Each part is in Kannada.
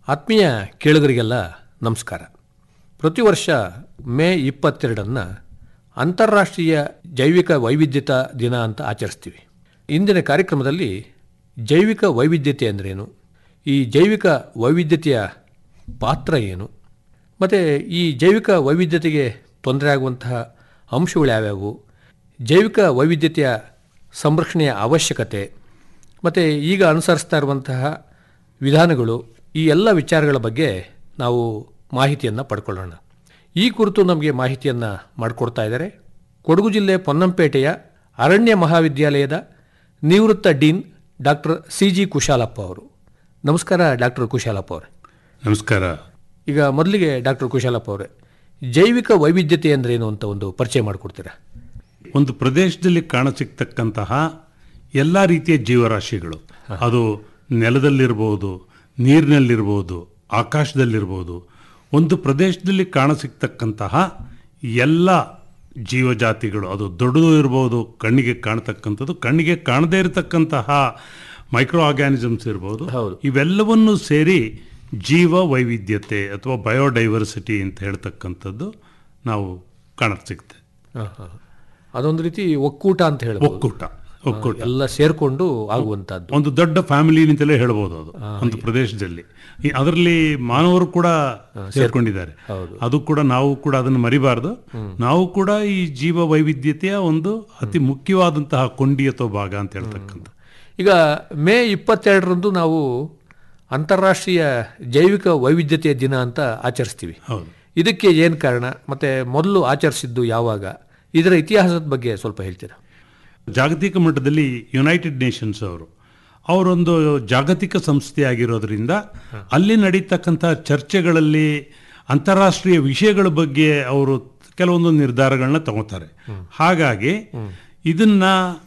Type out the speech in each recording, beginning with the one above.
ಆತ್ಮೀಯ ಕೇಳುಗರಿಗೆಲ್ಲ ನಮಸ್ಕಾರ ಪ್ರತಿ ವರ್ಷ ಮೇ ಇಪ್ಪತ್ತೆರಡನ್ನು ಅಂತಾರಾಷ್ಟ್ರೀಯ ಜೈವಿಕ ವೈವಿಧ್ಯತಾ ದಿನ ಅಂತ ಆಚರಿಸ್ತೀವಿ ಇಂದಿನ ಕಾರ್ಯಕ್ರಮದಲ್ಲಿ ಜೈವಿಕ ವೈವಿಧ್ಯತೆ ಅಂದ್ರೇನು ಈ ಜೈವಿಕ ವೈವಿಧ್ಯತೆಯ ಪಾತ್ರ ಏನು ಮತ್ತು ಈ ಜೈವಿಕ ವೈವಿಧ್ಯತೆಗೆ ತೊಂದರೆ ಆಗುವಂತಹ ಅಂಶಗಳು ಯಾವ್ಯಾವು ಜೈವಿಕ ವೈವಿಧ್ಯತೆಯ ಸಂರಕ್ಷಣೆಯ ಅವಶ್ಯಕತೆ ಮತ್ತು ಈಗ ಅನುಸರಿಸ್ತಾ ಇರುವಂತಹ ವಿಧಾನಗಳು ಈ ಎಲ್ಲ ವಿಚಾರಗಳ ಬಗ್ಗೆ ನಾವು ಮಾಹಿತಿಯನ್ನು ಪಡ್ಕೊಳ್ಳೋಣ ಈ ಕುರಿತು ನಮಗೆ ಮಾಹಿತಿಯನ್ನು ಮಾಡಿಕೊಡ್ತಾ ಇದ್ದಾರೆ ಕೊಡಗು ಜಿಲ್ಲೆ ಪೊನ್ನಂಪೇಟೆಯ ಅರಣ್ಯ ಮಹಾವಿದ್ಯಾಲಯದ ನಿವೃತ್ತ dean doctor C G Kushalappa ಅವರು ನಮಸ್ಕಾರ ಡಾಕ್ಟರ್ ಕುಶಾಲಪ್ಪ ಅವರೇ ನಮಸ್ಕಾರ ಈಗ ಮೊದಲಿಗೆ ಡಾಕ್ಟರ್ ಕುಶಾಲಪ್ಪ ಅವರೇ ಜೈವಿಕ ವೈವಿಧ್ಯತೆ ಅಂದ್ರೇನು ಅಂತ ಒಂದು ಪರಿಚಯ ಮಾಡಿಕೊಡ್ತೀರಾ ಒಂದು ಪ್ರದೇಶದಲ್ಲಿ ಕಾಣಸಿಗ್ತಕ್ಕಂತಹ ಎಲ್ಲ ರೀತಿಯ ಜೀವರಾಶಿಗಳು ಅದು ನೆಲದಲ್ಲಿರ್ಬೋದು ನೀರಿನಲ್ಲಿರ್ಬೋದು ಆಕಾಶದಲ್ಲಿರ್ಬೋದು ಒಂದು ಪ್ರದೇಶದಲ್ಲಿ ಕಾಣಸಿಗ್ತಕ್ಕಂತಹ ಎಲ್ಲ ಜೀವಜಾತಿಗಳು ಅದು ದೊಡ್ಡದು ಇರ್ಬೋದು ಕಣ್ಣಿಗೆ ಕಾಣತಕ್ಕಂಥದ್ದು ಕಣ್ಣಿಗೆ ಕಾಣದೇ ಇರತಕ್ಕಂತಹ ಮೈಕ್ರೋ ಆರ್ಗ್ಯಾನಿಸಮ್ಸ್ ಇರ್ಬೋದು ಹೌದು. ಇವೆಲ್ಲವನ್ನು ಸೇರಿ ಜೀವ ವೈವಿಧ್ಯತೆ ಅಥವಾ ಬಯೋಡೈವರ್ಸಿಟಿ ಅಂತ ಹೇಳ್ತಕ್ಕಂಥದ್ದು ನಾವು ಕಾಣಸಿಗುತ್ತೆ ಅದೊಂದು ರೀತಿ ಒಕ್ಕೂಟ ಅಂತ ಹೇಳ್ಬೋದು ಒಕ್ಕೂಟ ಒಕ್ಕೂಟ ಎಲ್ಲ ಸೇರ್ಕೊಂಡು ಆಗುವಂತಹದ್ದು ಒಂದು ದೊಡ್ಡ ಫ್ಯಾಮಿಲಿ ಅಂತಲೇ ಹೇಳ್ಬೋದು ಅದು ಒಂದು ಪ್ರದೇಶದಲ್ಲಿ ಈ- ಅದರಲ್ಲಿ ಮಾನವರು ಕೂಡ ಸೇರ್ಕೊಂಡಿದ್ದಾರೆ ಅದು ಕೂಡ ನಾವು ಕೂಡ ಅದನ್ನು ಮರಿಬಾರ್ದು ನಾವು ಕೂಡ ಈ ಜೀವ ವೈವಿಧ್ಯತೆಯ ಒಂದು ಅತಿ ಮುಖ್ಯವಾದಂತಹ ಕೊಂಡಿ ಅಥವಾ ಭಾಗ ಅಂತ ಹೇಳ್ತಕ್ಕಂಥ ಈಗ ಮೇ ಇಪ್ಪತ್ತೆರಡರಂದು ನಾವು ಅಂತಾರಾಷ್ಟ್ರೀಯ ಜೈವಿಕ ವೈವಿಧ್ಯತೆಯ ದಿನ ಅಂತ ಆಚರಿಸ್ತೀವಿ ಹೌದು ಇದಕ್ಕೆ ಏನು ಕಾರಣ ಮತ್ತೆ ಮೊದಲು ಆಚರಿಸಿದ್ದು ಯಾವಾಗ ಇದರ ಇತಿಹಾಸದ ಬಗ್ಗೆ ಸ್ವಲ್ಪ ಹೇಳ್ತೀರಾ ಜಾಗತಿಕ ಮಟ್ಟದಲ್ಲಿ ಯುನೈಟೆಡ್ ನೇಷನ್ಸ್ ಅವರು ಅವರೊಂದು ಜಾಗತಿಕ ಸಂಸ್ಥೆ ಆಗಿರೋದ್ರಿಂದ ಅಲ್ಲಿ ನಡೀತಕ್ಕಂಥ ಚರ್ಚೆಗಳಲ್ಲಿ ಅಂತಾರಾಷ್ಟ್ರೀಯ ವಿಷಯಗಳ ಬಗ್ಗೆ ಅವರು ಕೆಲವೊಂದು ನಿರ್ಧಾರಗಳನ್ನ ತಗೋತಾರೆ ಹಾಗಾಗಿ ಇದನ್ನ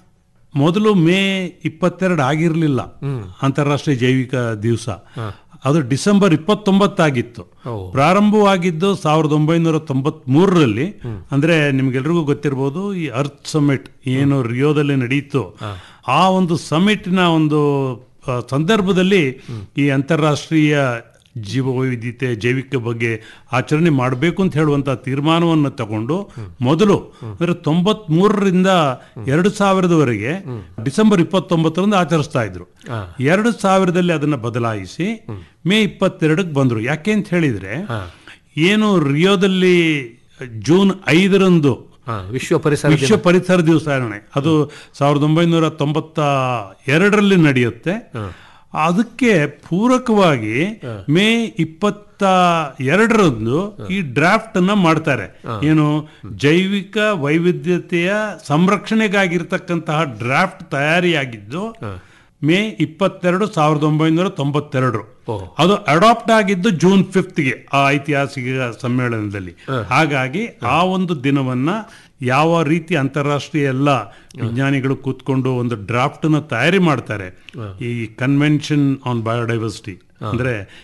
ಮೊದಲು ಮೇ ಇಪ್ಪತ್ತೆರಡು ಆಗಿರಲಿಲ್ಲ ಅಂತಾರಾಷ್ಟ್ರೀಯ ಜೈವಿಕ ದಿವಸ ಅದು ಡಿಸೆಂಬರ್ ಇಪ್ಪತ್ತೊಂಬತ್ತಾಗಿತ್ತು ಪ್ರಾರಂಭವಾಗಿದ್ದು ಸಾವಿರದ ಒಂಬೈನೂರ ತೊಂಬತ್ ಮೂರರಲ್ಲಿ ಅಂದ್ರೆ ನಿಮ್ಗೆಲ್ರಿಗೂ ಗೊತ್ತಿರಬಹುದು ಈ ಅರ್ತ್ ಸಮಿಟ್ ಏನು ರಿಯೋದಲ್ಲಿ ನಡೀತು ಆ ಒಂದು ಸಮಿಟ್ನ ಒಂದು ಆ, ಸಂದರ್ಭದಲ್ಲಿ ಈ ಅಂತಾರಾಷ್ಟ್ರೀಯ ಜೀವ ವೈವಿಧ್ಯತೆ ಜೈವಿಕ ಬಗ್ಗೆ ಆಚರಣೆ ಮಾಡಬೇಕು ಅಂತ ಹೇಳುವಂತ ತೀರ್ಮಾನವನ್ನು ತಗೊಂಡು ಮೊದಲು ಅಂದ್ರೆ ತೊಂಬತ್ ಮೂರರಿಂದ ಎರಡು ಸಾವಿರದವರೆಗೆ ಡಿಸೆಂಬರ್ ಇಪ್ಪತ್ತೊಂಬತ್ತರಂದು ಆಚರಿಸ್ತಾ ಇದ್ರು ಎರಡು ಸಾವಿರದಲ್ಲಿ ಅದನ್ನ ಬದಲಾಯಿಸಿ ಮೇ ಇಪ್ಪತ್ತೆರಡಕ್ಕೆ ಬಂದ್ರು ಯಾಕೆ ಅಂತ ಹೇಳಿದ್ರೆ ಏನು ರಿಯೋದಲ್ಲಿ ಜೂನ್ ಐದರಂದು ಹಾ, ವಿಶ್ವ ಪರಿಸರ ವಿಶ್ವ ಪರಿಸರ ದಿವಸಾಚರಣೆ ಅದು ಸಾವಿರದ ಒಂಬೈನೂರ ತೊಂಬತ್ತ ಎರಡರಲ್ಲಿ ನಡೆಯುತ್ತೆ ಅದಕ್ಕೆ ಪೂರಕವಾಗಿ ಮೇ ಇಪ್ಪತ್ತ ಎರಡರಂದು ಈ ಡ್ರಾಫ್ಟ್ ಅನ್ನ ಮಾಡ್ತಾರೆ ಏನು ಜೈವಿಕ ವೈವಿಧ್ಯತೆಯ ಸಂರಕ್ಷಣೆಗಾಗಿರ್ತಕ್ಕಂತಹ ಡ್ರಾಫ್ಟ್ ತಯಾರಿಯಾಗಿದ್ದು ಮೇ ಇಪ್ಪತ್ತೆರಡು ಸಾವಿರದ ಒಂಬೈನೂರ ತೊಂಬತ್ತೆರಡು ಅದು ಅಡಾಪ್ಟ್ ಆಗಿದ್ದು ಜೂನ್ ಫಿಫ್ತ್ಗೆ ಆ ಐತಿಹಾಸಿಕ ಸಮ್ಮೇಳನದಲ್ಲಿ ಹಾಗಾಗಿ ಆ ಒಂದು ದಿನವನ್ನ ಯಾವ ರೀತಿ ಅಂತಾರಾಷ್ಟ್ರೀಯ ಎಲ್ಲ ವಿಜ್ಞಾನಿಗಳು ಕೂತ್ಕೊಂಡು ಒಂದು ಡ್ರಾಫ್ಟ್ ನ ತಯಾರಿ ಮಾಡ್ತಾರೆ ಈ ಕನ್ವೆನ್ಷನ್ ಆನ್ ಬಯೋಡೈವರ್ಸಿಟಿ ಅಂದ್ರೆ